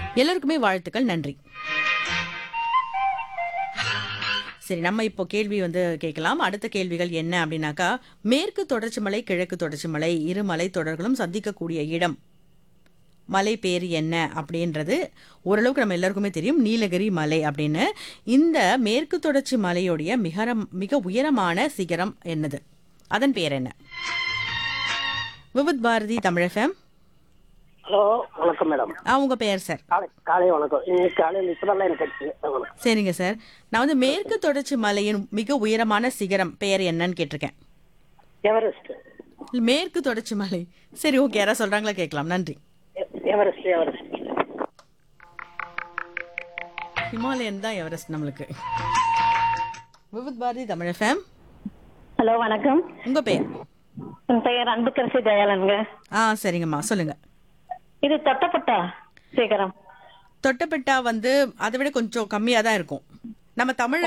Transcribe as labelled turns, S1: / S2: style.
S1: எல்லோருக்குமே வாழ்த்துக்கள் நன்றி சரி நம்ம இப்போ கேள்வி வந்து கேட்கலாம் அடுத்த கேள்விகள் என்ன அப்படின்னாக்கா மேற்கு தொடர்ச்சி மலை கிழக்கு தொடர்ச்சி மலை இரு மலை தொடர்களும் சந்திக்கக்கூடிய இடம் மலை பேர் என்ன அப்படின்றது ஓரளவுக்கு நம்ம எல்லாருக்குமே தெரியும் நீலகிரி மலை அப்படின்னு இந்த மேற்கு தொடர்ச்சி மலையுடைய மிகரம் மிக உயரமான சிகரம் என்னது அதன் பேர் என்ன விவித் பாரதி தமிழகம்
S2: ஹலோ வணக்கம் மேடம்
S1: ஆ உங்க பெயர் சார்
S2: காலை காலை வணக்கம் இன்னைக்கு காலையில் இப்பதான் எனக்கு கிடைச்சது வணக்கம்
S1: சரிங்க சார் நான் வந்து மேற்கு தொடர்ச்சி மலையின் மிக உயரமான சிகரம் பெயர் என்னன்னு கேட்டிருக்கேன்
S2: எவரெஸ்ட்
S1: மேற்கு தொடர்ச்சி மலை சரி ஓகே யாராவது சொல்றாங்களா கேட்கலாம் நன்றி
S2: எ- எவரெஸ்ட் எவரெஸ்ட்
S1: ஹிமாலயன் தான் எவரெஸ்ட் நம்மளுக்கு விவித் பாரதி தமிழ் எஃப்எம்
S3: ஹலோ வணக்கம்
S1: உங்க பெயர்
S3: என் பெயர் அன்புக்கரசி தயாளனுங்க
S1: ஆ சரிங்கம்மா சொல்லுங்க
S3: இது தொட்டப்பட்டா சீக்கிரம்
S1: தொட்டபெட்டா வந்து அதை விட கொஞ்சம் கம்மியாக தான் இருக்கும் நம்ம தமிழ்